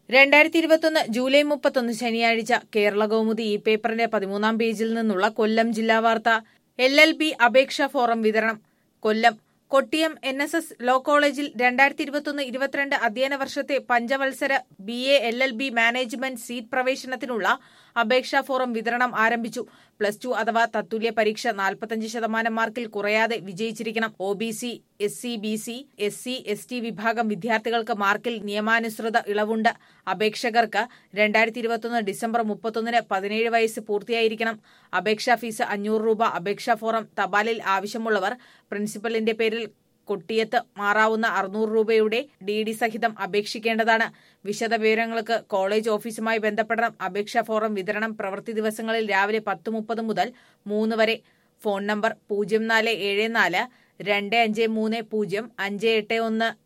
രണ്ടായിരത്തി ഇരുപത്തൊന്ന് ജൂലൈ മുപ്പത്തൊന്ന് ശനിയാഴ്ച കേരള കൗമുദി ഈ പേപ്പറിന്റെ പതിമൂന്നാം പേജിൽ നിന്നുള്ള കൊല്ലം ജില്ലാ വാർത്ത എൽ എൽ ബി അപേക്ഷാ ഫോറം വിതരണം Kollam Kottiyam N S S law കോളേജിൽ രണ്ടായിരത്തി ഇരുപത്തൊന്ന് ഇരുപത്തിരണ്ട് അധ്യയന വർഷത്തെ പഞ്ചവത്സര B A L L B management seat പ്രവേശനത്തിനുള്ള അപേക്ഷാ ഫോറം വിതരണം ആരംഭിച്ചു പ്ലസ് ടു അഥവാ തത്തുല്യ പരീക്ഷ നാൽപ്പത്തഞ്ച് ശതമാനം മാർക്കിൽ കുറയാതെ വിജയിച്ചിരിക്കണം O B C S C B C S C S T വിഭാഗം വിദ്യാർത്ഥികൾക്ക് മാർക്കിൽ നിയമാനുസൃത ഇളവുണ്ട് അപേക്ഷകർക്ക് രണ്ടായിരത്തി ഇരുപത്തൊന്ന് ഡിസംബർ മുപ്പത്തൊന്നിന് പതിനേഴ് വയസ്സ് പൂർത്തിയായിരിക്കണം അപേക്ഷാ ഫീസ് അഞ്ഞൂറ് രൂപ അപേക്ഷാ ഫോറം തപാലിൽ ആവശ്യമുള്ളവർ പ്രിൻസിപ്പലിന്റെ പേരിൽ കൊട്ടിയത്ത് മാറാവുന്ന അറുന്നൂറ് രൂപയുടെ ഡി ഡി സഹിതം അപേക്ഷിക്കേണ്ടതാണ് വിശദവിവരങ്ങൾക്ക് കോളേജ് ഓഫീസുമായി ബന്ധപ്പെടണം അപേക്ഷാ ഫോറം വിതരണം പ്രവൃത്തി ദിവസങ്ങളിൽ രാവിലെ പത്ത് മുപ്പത് മുതൽ മൂന്ന് വരെ ഫോൺ നമ്പർ പൂജ്യം നാല് ഏഴ് നാല് രണ്ട് അഞ്ച് മൂന്ന് പൂജ്യം അഞ്ച് എട്ട് ഒന്ന്